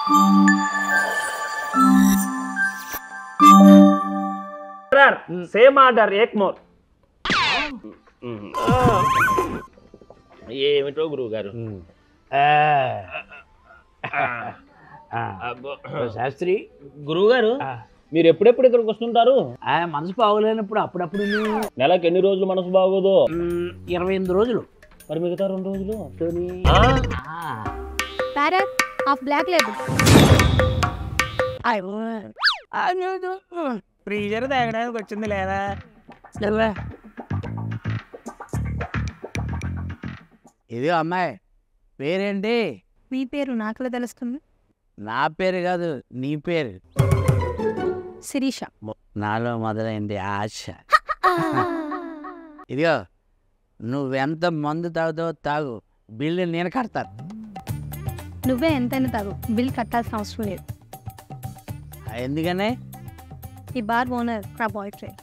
Same order ఏక్ more ఏమిటో గురువు గారు శాస్త్రి గురువు గారు ఆ. మీరు ఎప్పుడెప్పుడు ఇక్కడికి వస్తుంటారు ఆ, మనసు బాగోలేనప్పుడు అప్పుడప్పుడు నువ్వు, నెలకు ఎన్ని రోజులు మనసు బాగోదు మ్, ఇరవై ఎనిమిది రోజులు మరి మిగతా రెండు రోజులు తోని, ఆ? ఆ, ప్యారెట్ ఆఫ్ బ్లాక్ లేబుల్ అయ్యో, ఆ, లేదు. ఫ్రీజర్ తాగడానికి వచ్చింది లేదా లేవే. ఇదిగో అమ్మాయి పేరేంటి మీ పేరు నాకులా తెలుస్తుంది నా పేరు కాదు నీ పేరు శిరీష నాలో మొదలైంది ఆశ ఇదిగో నువ్వెంత మందు తాగుతావో తాగు బిల్లు నేను కడతాను నువ్వే ఎంతైనా తాగు బిల్ కట్టాల్సిన అవసరం లేదు ఎందుకనే ఈ బార్ ఓనర్ నా బాయ్ ఫ్రెండ్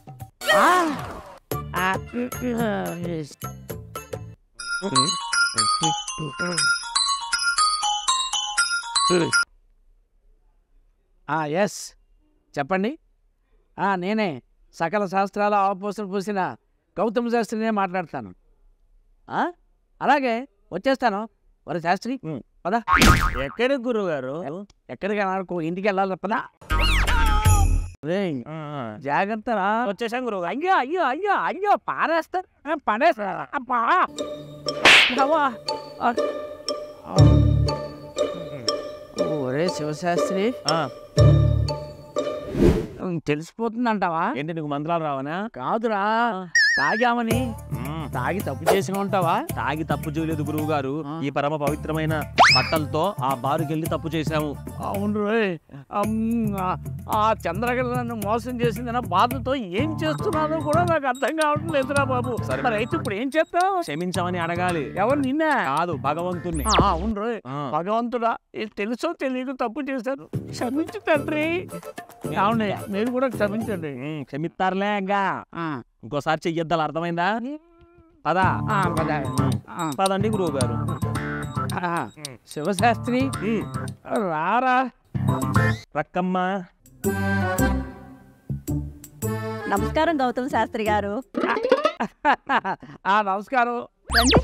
ఎస్ చెప్పండి ఆ, నేనే సకల శాస్త్రాల ఆపోసలు పూసిన గౌతమ శాస్త్రినే మాట్లాడతాను ఆ, అలాగే వచ్చేస్తాను మరి శాస్త్రి ఉం. పద ఎక్కడికి గురువు గారు ఎక్కడికి అనుకో ఇంటికి వెళ్ళాలి పదా రేయ్, జాగ్రత్త రా వచ్చేసాం గురువు గారు అయ్యో అయ్యో అయ్యో అయ్యో పారేస్తారు ఆ, పడేస్తారు అబ్బా అవ్వా. ఆ. ఆ. ఒరే శివశాస్త్రి ఉం, తెలిసిపోతుందంటావా ఏంటి నీకు మంత్రాలు రావనా కాదురా తాగామని తాగి తప్పు చేసి ఉంటావా తాగి తప్పు చేయలేదు గురువు గారు ఆ. ఈ పరమ పవిత్రమైన బట్టలతో ఆ బారుకి వెళ్ళి తప్పు చేశాము అవును రోయ్ అమ్, ఆ- ఆ చంద్రగల నన్ను మోసం చేసిందన్న బాధతో ఏం చేస్తున్నానో కూడా నాకు అర్థం కావడం లేదురా బాబు సరే. మరి అయితే ఇప్పుడు ఏం చేస్తావు క్షమించమని అడగాలి ఎవరు నిన్నే కాదు భగవంతుణ్ణి ఆ, అవును రోయ్ ఆ. భగవంతుడా ఇది తెలుసో తెలియక తప్పు చేశాను క్షమించు తండ్రి అవును మీరు కూడా క్షమించండి ఉమ్, క్షమిస్తారులే ఇంకా ఆ, ఇంకోసారి చెయ్యొద్దాలు అర్థమైందా పదా ఆ, పద. ఆ, పదండి గురువు గారు ఆ, శివశాస్త్రి రారా రక్కమ్మ నమస్కారం గౌతమ్ శాస్త్రి గారు ఆ నమస్కారం రండి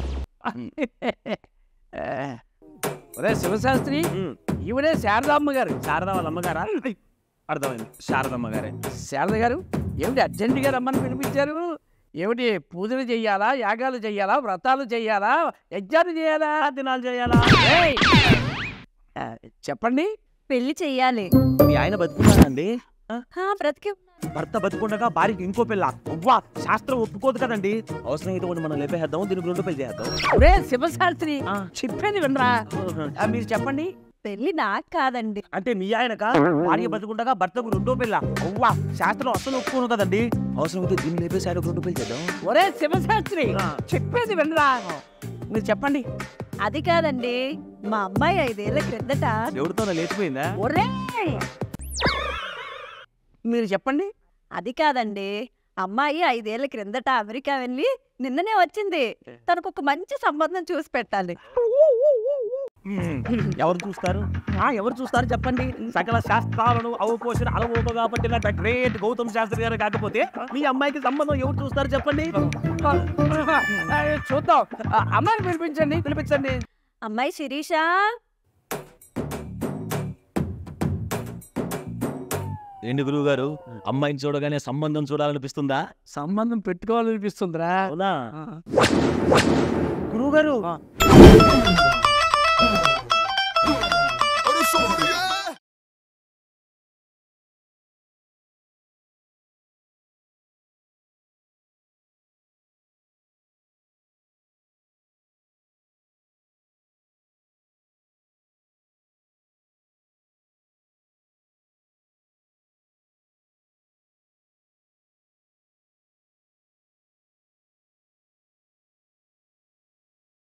ఏ, ఒరే శివశాస్త్రి ఉమ్, ఈవిడే శారదామ్మ గారు శారద వాళ్ళ అమ్మగారా అర్థమైంది శారదమ్మ గారే శారద గారు ఏమిటి అర్జెంటుగా రమ్మని పిలిపించారు ఏమిటి పూజలు చెయ్యాలా యాగాలు చెయ్యాలా వ్రతాలు చెయ్యాలా యజ్ఞాలు చేయాలా దినాలు చేయాలా ఏయ్! ఆ, చెప్పండి పెళ్లి చెయ్యాలి మీ ఆయన బతుకున్నాడండి హా, బ్రతికి భర్త బతుకుండగా భార్యకి ఇంకో పిల్ల అవ్వా శాస్త్రం ఒప్పుకోదు కదండి అవసరం అయితే ఒకటి మనం లేపేద్దాం దీనికి రెండు పెళ్లి చేద్దాం ఒరే శివశాస్త్రి ఆ. చెప్పేది వినరా ఆ, మీరు చెప్పండి పెళ్లి నాకు కాదండి అంటే మీ ఆయనక భార్య బతుకుండగా భర్తకు రెండో పిల్ల అవ్వా శాస్త్రం అస్సలు ఒప్పుకోను కదండి అవసరం అయితే దీన్ని లేపేసి ఆయనకు రెండు పెళ్లి చేద్దాం ఒరే శివశాస్త్రి ఆ. చెప్పేది వినరా మీరు చెప్పండి అది కాదండి మా అమ్మాయి ఐదేళ్ల క్రిందట ఎవరితోనో లేచిపోయిందా ఒరే మీరు చెప్పండి అది కాదండి అమ్మాయి ఐదేళ్ల క్రిందట అమెరికా వెళ్ళి నిన్ననే వచ్చింది తనకు ఒక మంచి సంబంధం చూసి పెట్టాలి ఎవరు చూస్తారు ఆ, ఎవరు చూస్తారు చెప్పండి సకల శాస్త్రాలను అవపోషణ అలవోకగా పట్టిన గ్రేట్ గౌతమ్ శాస్త్రి గారు కాకపోతే మీ అమ్మాయికి సంబంధం ఎవరు చూస్తారు చెప్పండి ఆ, చూద్దాం ఆ, అమ్మాయిని పిలిపించండి పిలిపించండి అమ్మాయి శిరీష ఏంటి గురువు గారు అమ్మాయిని చూడగానే సంబంధం చూడాలనిపిస్తుందా సంబంధం పెట్టుకోవాలనిపిస్తుందిరా అవునా ఆ. గురువు గారు ఆ. Olha só, yeah!